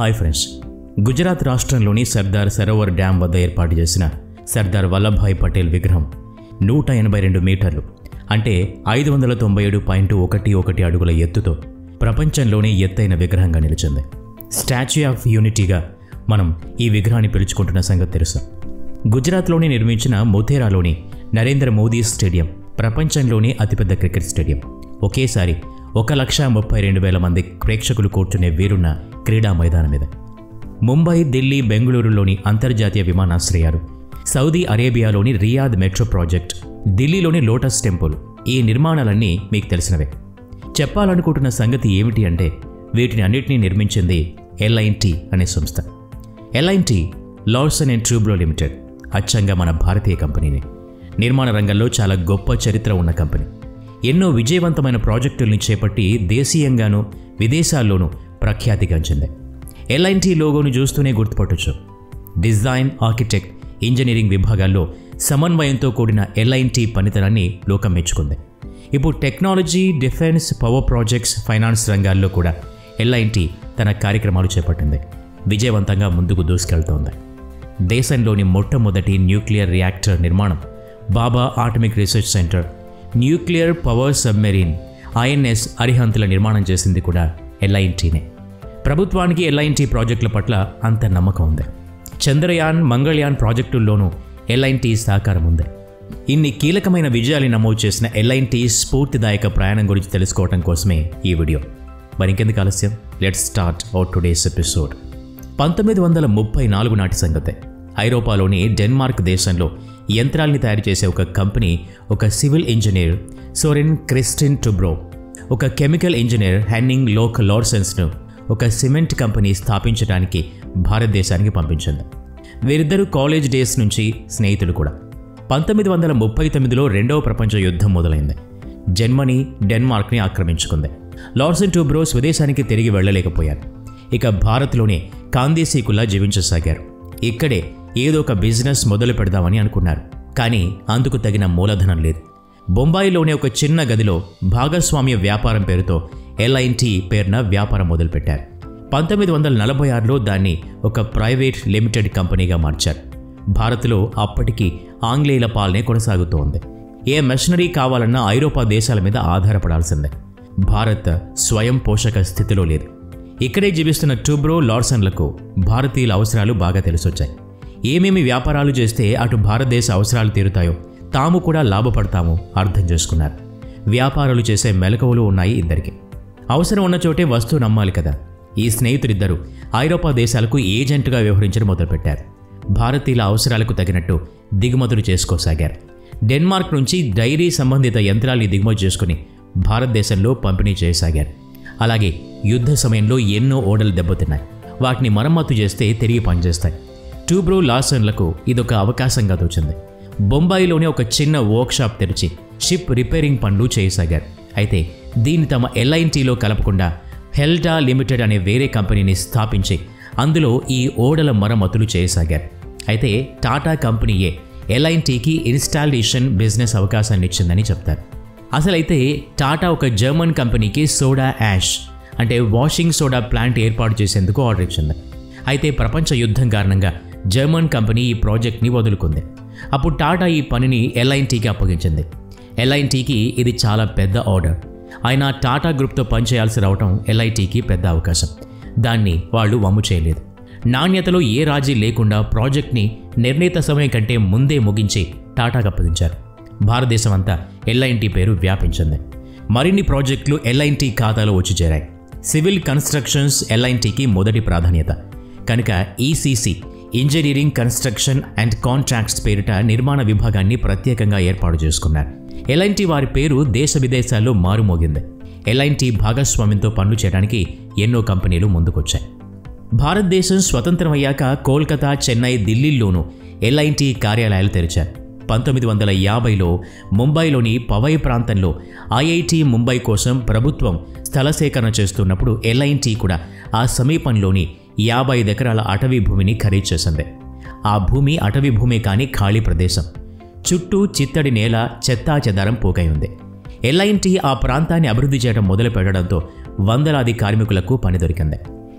hi friends Gujarat రాష్ట్రంలోని Sardar Sarovar dam వద్ద ఏర్పాటు చేసిన సర్దార్ వల్లభాయ్ పటేల్ విగ్రహం నూట ఎనభై రెండు మీటర్లు అంటే ఐదు వందల తొంభై ఏడు పాయింట్ ఒకటి ఒకటి అడుగుల ఎత్తుతో ప్రపంచంలోనే ఎత్తైన విగ్రహంగా నిలిచింది స్టాచ్యూ ఆఫ్ యూనిటీగా మనం ఈ విగ్రహాన్ని పిలుచుకుంటున్న సంగతి తెలుసు గుజరాత్లోని నిర్మించిన మొథేరాలోని నరేంద్ర మోదీ స్టేడియం ప్రపంచంలోనే అతిపెద్ద క్రికెట్ స్టేడియం ఒకేసారి ఒక లక్ష ముప్పై రెండు వేల మంది ప్రేక్షకులు కూర్చునే వీరున్న క్రీడా మైదానం ఇది ముంబై ఢిల్లీ బెంగళూరులోని అంతర్జాతీయ విమానాశ్రయాలు సౌదీ అరేబియాలోని రియాద్ మెట్రో ప్రాజెక్ట్ ఢిల్లీలోని లోటస్ టెంపుల్ ఈ నిర్మాణాలన్నీ మీకు తెలిసినవే చెప్పాలనుకుంటున్న సంగతి ఏమిటి అంటే వీటిని అన్నిటినీ నిర్మించింది ఎల్ఐన్టీ అనే సంస్థ L and T Larsen and Toubro limited అచ్చంగా మన భారతీయ కంపెనీని నిర్మాణ రంగంలో చాలా గొప్ప చరిత్ర ఉన్న కంపెనీ ఎన్నో విజయవంతమైన ప్రాజెక్టుల్ని చేపట్టి దేశీయంగానూ విదేశాల్లోనూ ప్రఖ్యాతిగాంచింది ఎల్ఐన్టీ లోగోను చూస్తూనే గుర్తుపట్టొచ్చు డిజైన్ ఆర్కిటెక్ట్ ఇంజనీరింగ్ విభాగాల్లో సమన్వయంతో కూడిన ఎల్ఐన్టీ పనితనాన్ని లోకం మెచ్చుకుంది ఇప్పుడు technology defence power projects finance రంగాల్లో కూడా ఎల్ఐన్టీ తన కార్యక్రమాలు చేపట్టింది విజయవంతంగా ముందుకు దూసుకెళ్తోంది దేశంలోని మొట్టమొదటి న్యూక్లియర్ రియాక్టర్ నిర్మాణం Bhabha atomic research centre nuclear power submarine INS అరిహంతుల నిర్మాణం చేసింది కూడా ఎల్ఐన్టీనే ప్రభుత్వానికి ఎల్ఐన్టీ ప్రాజెక్టుల పట్ల అంత నమ్మకం ఉంది చంద్రయాన్ మంగళయాన్ ప్రాజెక్టుల్లోనూ ఎల్ఐన్టీ సహకారం ఉంది ఇన్ని కీలకమైన విజయాలు నమోదు చేసిన ఎల్ఐన్టీ స్ఫూర్తిదాయక ప్రయాణం గురించి తెలుసుకోవడం కోసమే ఈ వీడియో మరి ఇంకెందుకు ఆలస్యం let's start out today's episode పంతొమ్మిది వందల ముప్పై నాలుగు నాటి సంగతే ఐరోపాలోని డెన్మార్క్ దేశంలో యంత్రాల్ని తయారు చేసే ఒక కంపెనీ ఒక civil engineer Soren Kristian Toubro ఒక కెమికల్ ఇంజనీర్ హెన్నింగ్ లోక్ లార్సెన్స్ను ఒక సిమెంట్ కంపెనీ స్థాపించడానికి భారతదేశానికి పంపించింది వీరిద్దరూ కాలేజ్ డేస్ నుంచి స్నేహితులు కూడా పంతొమ్మిది వందల ముప్పై తొమ్మిదిలో రెండవ ప్రపంచ యుద్ధం మొదలైంది జర్మనీ డెన్మార్క్ని ఆక్రమించుకుంది లార్సన్ టూబ్రో స్వదేశానికి తిరిగి వెళ్ళలేకపోయారు ఇక భారత్లోనే కాందేశీకుల్లా జీవించసాగారు ఇక్కడే ఏదో ఒక బిజినెస్ మొదలు పెడదామని అనుకున్నారు కానీ అందుకు తగిన మూలధనం లేదు బొంబాయిలోని ఒక చిన్న గదిలో భాగస్వామ్య వ్యాపారం పేరుతో ఎల్ఐన్టీ పేరున వ్యాపారం మొదలుపెట్టారు పంతొమ్మిది వందల నలభై ఆరులో దాన్ని ఒక ప్రైవేట్ లిమిటెడ్ కంపెనీగా మార్చారు భారత్లో అప్పటికి ఆంగ్లేయుల పాలనే కొనసాగుతోంది ఏ మెషనరీ కావాలన్నా ఐరోపా దేశాల మీద ఆధారపడాల్సిందే భారత్ స్వయం పోషక స్థితిలో లేదు ఇక్కడే జీవిస్తున్న టూబ్రో లార్సన్లకు భారతీయుల అవసరాలు బాగా తెలిసొచ్చాయి ఏమేమి వ్యాపారాలు చేస్తే అటు భారతదేశ అవసరాలు తీరుతాయో తాము కూడా లాభపడతాము అర్థం చేసుకున్నారు వ్యాపారాలు చేసే మెలకువలు ఉన్నాయి ఇద్దరికి అవసరం ఉన్న చోటే వస్తువు నమ్మాలి కదా ఈ స్నేహితులిద్దరూ ఐరోపా దేశాలకు ఏజెంట్గా వ్యవహరించడం మొదలుపెట్టారు భారతీయుల అవసరాలకు తగినట్టు దిగుమతులు చేసుకోసాగారు డెన్మార్క్ నుంచి డైరీ సంబంధిత యంత్రాల్ని దిగుమతి చేసుకుని భారతదేశంలో పంపిణీ చేయసాగారు అలాగే యుద్ధ సమయంలో ఎన్నో ఓడలు దెబ్బతిన్నాయి వాటిని మరమ్మతు చేస్తే తిరిగి పనిచేస్తాయి ట్యూబ్రో లాసన్లకు ఇదొక అవకాశంగా తోచింది బొంబాయిలోనే ఒక చిన్న వర్క్షాప్ తెరిచి షిప్ రిపేరింగ్ పనులు చేయసాగారు అయితే దీన్ని తమ ఎల్ఐన్టీలో కలపకుండా హెల్డా లిమిటెడ్ అనే వేరే కంపెనీని స్థాపించి అందులో ఈ ఓడల మరమ్మతులు చేయసాగారు అయితే టాటా కంపెనీయే ఎల్ఐన్టీకి ఇన్స్టాలేషన్ బిజినెస్ అవకాశాన్ని ఇచ్చిందని చెప్తారు అసలైతే టాటా ఒక జర్మన్ కంపెనీకి సోడా యాష్ అంటే వాషింగ్ సోడా ప్లాంట్ ఏర్పాటు చేసేందుకు ఆర్డర్ ఇచ్చింది అయితే ప్రపంచ యుద్ధం కారణంగా జర్మన్ కంపెనీ ఈ ప్రాజెక్ట్ని వదులుకుంది అప్పుడు టాటా ఈ పనిని ఎల్ఐన్టీకి అప్పగించింది ఎల్ఐన్టీకి ఇది చాలా పెద్ద ఆర్డర్ అయినా టాటా గ్రూప్తో పనిచేయాల్సి రావటం ఎల్ఐటీకి పెద్ద అవకాశం దాన్ని వాళ్ళు వమ్ము చేయలేదు నాణ్యతలో ఏ రాజీ లేకుండా ప్రాజెక్ట్ని నిర్ణీత సమయం కంటే ముందే ముగించి టాటాకు అప్పగించారు భారతదేశం అంతా ఎల్ఐన్టీ పేరు వ్యాపించింది మరిన్ని ప్రాజెక్టులు ఎల్ఐన్టీ ఖాతాలో వచ్చి చేరాయి సివిల్ కన్స్ట్రక్షన్స్ ఎల్ఐన్టీకి మొదటి ప్రాధాన్యత కనుక ECC engineering construction and contracts పేరిట నిర్మాణ విభాగాన్ని ప్రత్యేకంగా ఏర్పాటు చేసుకున్నారు ఎల్ఐన్టీ వారి పేరు దేశ విదేశాల్లో మారుమోగింది ఎల్ఐన్టీ భాగస్వామ్యంతో పనులు చేయడానికి ఎన్నో కంపెనీలు ముందుకొచ్చాయి భారతదేశం స్వతంత్రమయ్యాక కోల్కతా చెన్నై ఢిల్లీల్లోనూ ఎల్ఐన్టీ కార్యాలయాలు తెరిచారు పంతొమ్మిది వందల యాభైలో ముంబైలోని పవై ప్రాంతంలో ఐఐటి ముంబై కోసం ప్రభుత్వం స్థల సేకరణ చేస్తున్నప్పుడు ఎల్ఐన్టీ కూడా ఆ సమీపంలోని యాభై ఐదు ఎకరాల అటవీ భూమిని ఖరీదు చేసింది ఆ భూమి అటవీ భూమి కాని ఖాళీ ప్రదేశం చుట్టూ చిత్తడి నేల చెత్తా చెదారం పోకై ఉంది ఎల్ఐన్టీ ఆ ప్రాంతాన్ని అభివృద్ధి చేయడం మొదలు పెట్టడంతో వందలాది కార్మికులకు పని దొరికింది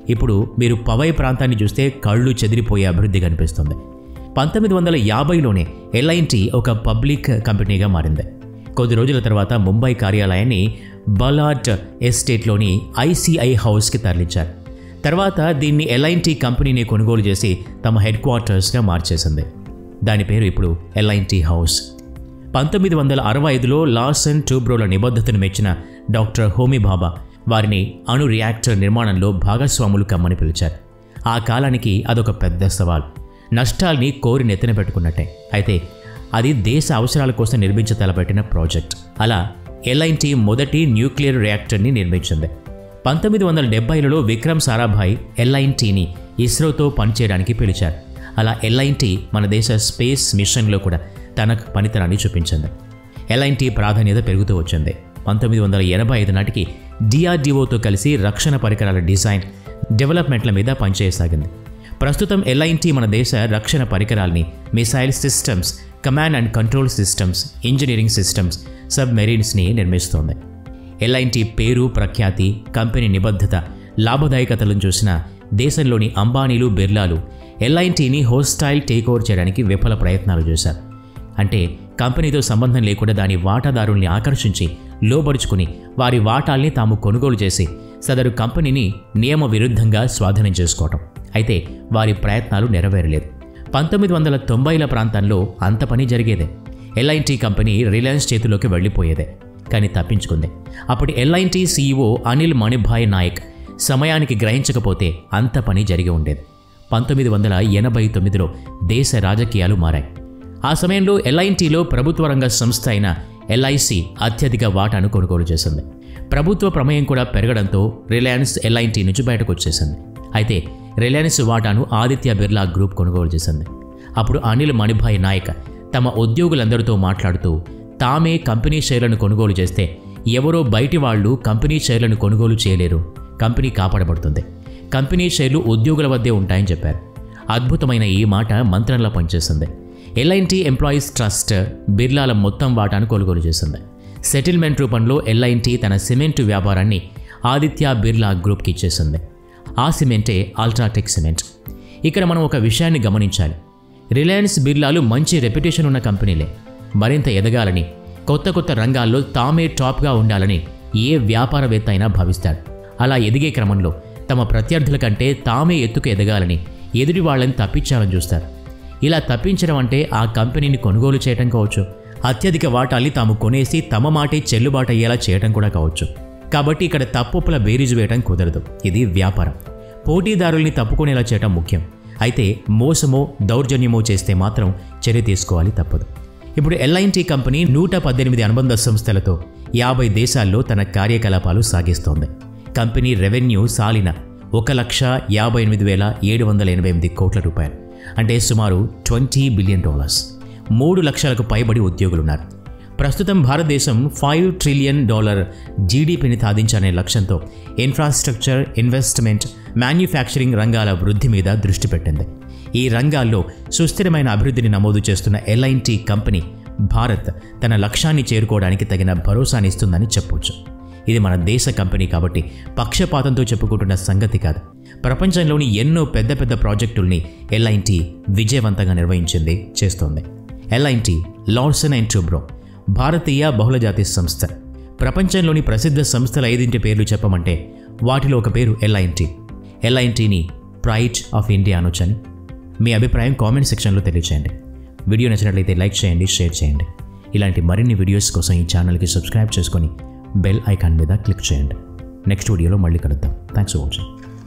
ఇప్పుడు మీరు పవై ప్రాంతాన్ని చూస్తే కళ్ళు చెదిరిపోయే అభివృద్ధి కనిపిస్తుంది పంతొమ్మిది వందల యాభైలోనే ఎల్ఐన్టీ ఒక పబ్లిక్ కంపెనీగా మారింది కొద్ది రోజుల తర్వాత ముంబై కార్యాలయాన్ని బలాట్ ఎస్టేట్లోని ఐసిఐ హౌస్కి తరలించారు తర్వాత దీన్ని ఎల్ఐన్టీ కంపెనీని కొనుగోలు చేసి తమ హెడ్ క్వార్టర్స్గా మార్చేసింది దాని పేరు ఇప్పుడు ఎల్ఐన్టీ హౌస్ పంతొమ్మిది వందల అరవై ఐదులో లాసన్ ట్యూబ్రోల నిబద్ధతను మెచ్చిన డాక్టర్ హోమీ బాబా వారిని అణు రియాక్టర్ నిర్మాణంలో భాగస్వాములు కమ్మని పిలిచారు ఆ కాలానికి అదొక పెద్ద సవాల్ నష్టాల్ని కోరి నెత్తిన పెట్టుకున్నట్టే అయితే అది దేశ అవసరాల కోసం నిర్మించ తలపెట్టిన ప్రాజెక్ట్ అలా ఎల్ఐన్టీ మొదటి న్యూక్లియర్ రియాక్టర్ని నిర్మించింది పంతొమ్మిది వందల డెబ్బైలలో విక్రమ్ సారాభాయ్ ఎల్ఐన్టీని ఇస్రోతో పనిచేయడానికి పిలిచారు అలా ఎల్ఐన్టీ మన దేశ స్పేస్ మిషన్లో కూడా తన పనితనాన్ని చూపించింది ఎల్ఐన్టీ ప్రాధాన్యత పెరుగుతూ వచ్చింది పంతొమ్మిది వందల ఎనభై ఐదు నాటికి డిఆర్డిఓతో కలిసి రక్షణ పరికరాల డిజైన్ డెవలప్మెంట్ల మీద పనిచేయసాగింది ప్రస్తుతం ఎల్ఐన్టీ మన దేశ రక్షణ పరికరాల్ని missile systems command and control systems engineering systems సబ్ మెరీన్స్ని నిర్మిస్తోంది ఎల్ఐన్టీ పేరు ప్రఖ్యాతి కంపెనీ నిబద్ధత లాభదాయకతలను చూసిన దేశంలోని అంబానీలు బిర్లాలు ఎల్ఐన్టీని హోస్టైల్ టేక్ ఓవర్ చేయడానికి విఫల ప్రయత్నాలు చేశారు అంటే కంపెనీతో సంబంధం లేకుండా దాని వాటాదారుల్ని ఆకర్షించి లోబరుచుకుని వారి వాటాల్ని తాము కొనుగోలు చేసి సదరు కంపెనీని నియమ విరుద్ధంగా స్వాధీనం చేసుకోవటం అయితే వారి ప్రయత్నాలు నెరవేరలేదు పంతొమ్మిది వందల తొంభైల ప్రాంతంలో అంత పని జరిగేదే ఎల్ఐన్టీ కంపెనీ రిలయన్స్ చేతిలోకి వెళ్ళిపోయేదే కానీ తప్పించుకుంది అప్పటి ఎల్ఐన్టీ సీఈఓ అనిల్ మణిభాయ్ నాయక్ సమయానికి గ్రహించకపోతే అంత పని జరిగి ఉండేది పంతొమ్మిది వందల ఎనభై తొమ్మిదిలో దేశ రాజకీయాలు మారాయి ఆ సమయంలో ఎల్ఐన్టీలో ప్రభుత్వ రంగ సంస్థ అయిన ఎల్ఐసి అత్యధిక వాటాను కొనుగోలు చేసింది ప్రభుత్వ ప్రమేయం కూడా పెరగడంతో రిలయన్స్ ఎల్ఐన్టీ నుంచి బయటకు వచ్చేసింది అయితే రిలయన్స్ వాటాను ఆదిత్య బిర్లా గ్రూప్ కొనుగోలు చేసింది అప్పుడు అనిల్ మణిభాయ్ నాయక్ తమ ఉద్యోగులందరితో మాట్లాడుతూ తామే కంపెనీ షేర్లను కొనుగోలు చేస్తే ఎవరో బయటి వాళ్ళు కంపెనీ షేర్లను కొనుగోలు చేయలేరు కంపెనీ కాపాడబడుతుంది కంపెనీ షేర్లు ఉద్యోగుల వద్దే ఉంటాయని చెప్పారు అద్భుతమైన ఈ మాట మంత్రంలా పనిచేస్తుంది ఎల్ఐన్టీ ఎంప్లాయీస్ ట్రస్ట్ బిర్లాల మొత్తం వాటాను కొనుగోలు చేసింది సెటిల్మెంట్ రూపంలో ఎల్ఐన్టీ తన సిమెంటు వ్యాపారాన్ని ఆదిత్య బిర్లా గ్రూప్కి ఇచ్చేసింది ఆ సిమెంటే అల్ట్రాటెక్ సిమెంట్ ఇక్కడ మనం ఒక విషయాన్ని గమనించాలి రిలయన్స్ బిర్లాలు మంచి రెప్యుటేషన్ ఉన్న కంపెనీలే మరింత ఎదగాలని కొత్త కొత్త రంగాల్లో తామే టాప్గా ఉండాలని ఏ వ్యాపారవేత్త అయినా భావిస్తాడు అలా ఎదిగే క్రమంలో తమ ప్రత్యర్థుల కంటే తామే ఎత్తుకు ఎదగాలని ఎదుటి వాళ్ళని తప్పించాలని చూస్తారు ఇలా తప్పించడం అంటే ఆ కంపెనీని కొనుగోలు చేయటం కావచ్చు అత్యధిక వాటాల్ని తాము కొనేసి తమ మాటే చెల్లుబాటు అయ్యేలా చేయటం కూడా కావచ్చు కాబట్టి ఇక్కడ తప్పుల బేరీజు వేయటం కుదరదు ఇది వ్యాపారం పోటీదారుల్ని తప్పుకునేలా చేయటం ముఖ్యం అయితే మోసమో దౌర్జన్యమో చేస్తే మాత్రం చర్య తీసుకోవాలి తప్పదు ఇప్పుడు ఎల్ఐన్టీ కంపెనీ నూట పద్దెనిమిది అనుబంధ సంస్థలతో యాభై దేశాల్లో తన కార్యకలాపాలు సాగిస్తోంది కంపెనీ రెవెన్యూ సాలిన ఒక లక్ష యాభై ఎనిమిది వేల ఏడు వందల ఎనభై ఎనిమిది కోట్ల రూపాయలు అంటే సుమారు ట్వంటీ బిలియన్ డాలర్స్ మూడు లక్షలకు పైబడి ఉద్యోగులున్నారు ప్రస్తుతం భారతదేశం ఫైవ్ ట్రిలియన్ డాలర్ జీడీపీని సాధించనే లక్ష్యంతో ఇన్ఫ్రాస్ట్రక్చర్ ఇన్వెస్ట్మెంట్ మ్యానుఫ్యాక్చరింగ్ రంగాల వృద్ధి మీద దృష్టి పెట్టింది ఈ రంగాల్లో సుస్థిరమైన అభివృద్ధిని నమోదు చేస్తున్న ఎల్ఐన్టీ కంపెనీ భారత్ తన లక్ష్యాన్ని చేరుకోవడానికి తగిన భరోసానిస్తుందని చెప్పొచ్చు ఇది మన దేశ కంపెనీ కాబట్టి పక్షపాతంతో చెప్పుకుంటున్న సంగతి కాదు ప్రపంచంలోని ఎన్నో పెద్ద పెద్ద ప్రాజెక్టుల్ని ఎల్ఐన్టీ విజయవంతంగా నిర్వహించింది చేస్తోంది ఎల్ఐన్టీ లార్సన్ అండ్ ట్యూబ్రో భారతీయ బహుళజాతి సంస్థ ప్రపంచంలోని ప్రసిద్ధ సంస్థల ఐదింటి పేర్లు చెప్పమంటే వాటిలో ఒక పేరు ఎల్ఐన్టీ ఎల్ఐన్టీని ప్రైడ్ ఆఫ్ ఇండియా అనొచ్చని మీ అభిప్రాయం కామెంట్ సెక్షన్లో తెలియచేయండి వీడియో నచ్చినట్లయితే లైక్ చేయండి షేర్ చేయండి ఇలాంటి మరిన్ని వీడియోస్ కోసం ఈ ఛానల్కి సబ్స్క్రైబ్ చేసుకొని బెల్ ఐకాన్ మీద క్లిక్ చేయండి నెక్స్ట్ వీడియోలో మళ్ళీ కలుద్దాం థ్యాంక్స్ ఫర్ వాచింగ్